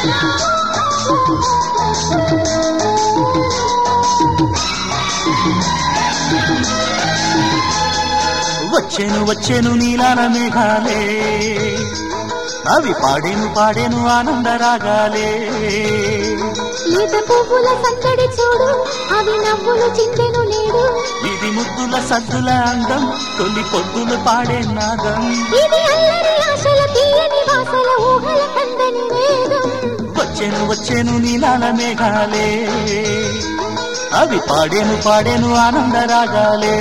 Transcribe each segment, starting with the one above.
వచ్చెను వచ్చెను నీలాల మేఘాలే అవి పాడేను పాడేను ఆనంద రాగాలే లేత పువ్వుల సందడి చూడు అవి నవ్వులు చిందెను నేడు ఇది ముద్దుల సద్దుల అందం తొలి పొద్దులు పాడే నాదం ఇది అల్లరి ఆశల తీయని వాసల ఊహల కందని వేదం వచ్చెను వచ్చెను నీలాల మేఘాలే అవి పాడేను పాడేను ఆనంద రాగాలే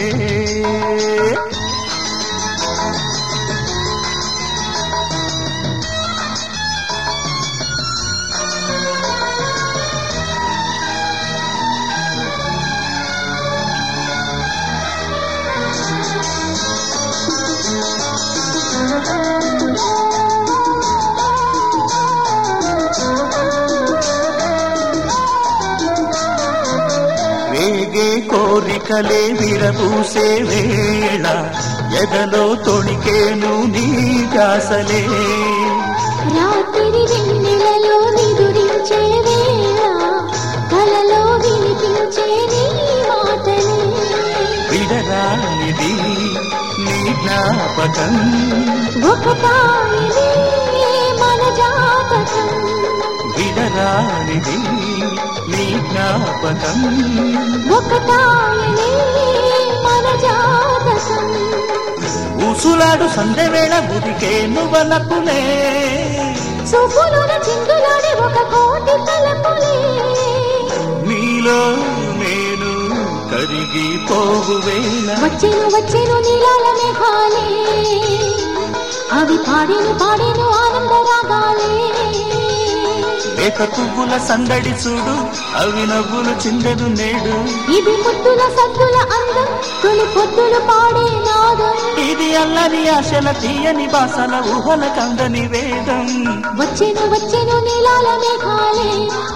వేగే కోరికలే విరబూసే వేళ ఎదలో తొణికేను నీ జాసలే రాత్రి వెన్నెలలో నిదురించే వేళ కలలో వినిపించే నీ మాటలే విడరానిది నీ జ్ఞాపకం ఒక తాయిలే మన జాతకం విడరానిది నీ జ్ఞాపకం ఒక తాయిలే మన జాతకం ఊసులాడు సందెవేళ బుదికే నువ్వలపులే చూపులోన చిందులోని ఒక కోటి తలపులే నీలో నేను కరిగిపోవు వేళ వచ్చెను వచ్చెను నీలాల మేఘాలే అవి పాడేను పాడేను ఆనంద రాగాలే లేక పువ్వుల సందడి చూడు అవి నవ్వులు చిందెదు నేడు ఇది ముద్దుల సద్దుల అందం తొలి పొద్దులు పాడే నాదం ఇది అల్లని ఆశల తీయని బాసల ఊహల కందని వేదం వచ్చెను వచ్చెను నీలాల మేఘాలే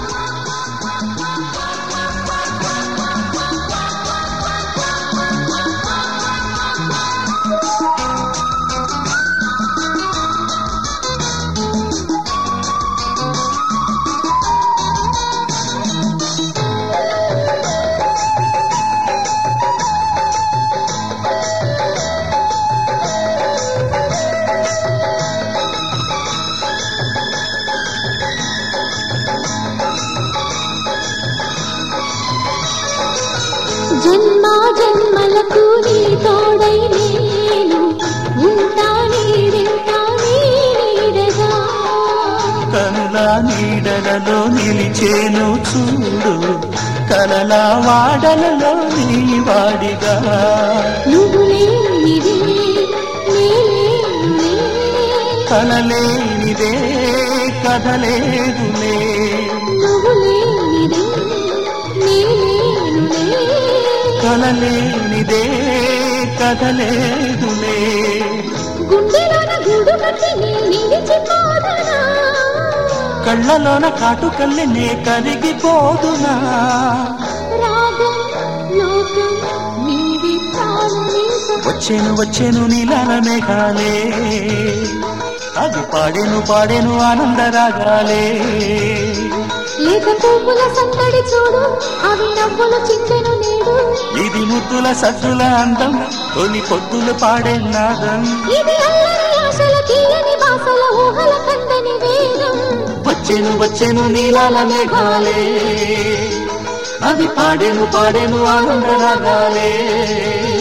జన్మ జన్మలకు నీ తోడై నేను ఉంటా నీడింటా నీ నీడగా కనుల నీడలలో నిలిచేను చూడు కలల వాడలలో నీ వాడిగా నువ్వు లేనిది నేలేనులే. కలలేనిదే కదలేదులే నువ్వు లేనిది నేలేనులే. కలలేనిదే కదలేదులే గుండెలోన గూడు కట్టి నీ నిలిచిపోదనా కళ్ళలోన కాటుకల్లి నే కరిగిపోదునా రాగం లోకం నీది ప్రాణనీకం వచ్చేను వచ్చేను నీలాల మేఘాలే అది పాడేను పాడేను ఆనంద రాగాలే లేక పువ్వుల సందడి చూడు అవి నవ్వులు చిందెను నేడు ఇది ముద్దుల సద్దుల అందం తొలి పొద్దులు పాడే నాదం ఇది అల్లరి ఆశల తీయని బాసల ఊహల కందని వేదం వచ్చేను వచ్చేను నీలాల మేఘాలే అది పాడేను పాడేను ఆనంద రాగాలే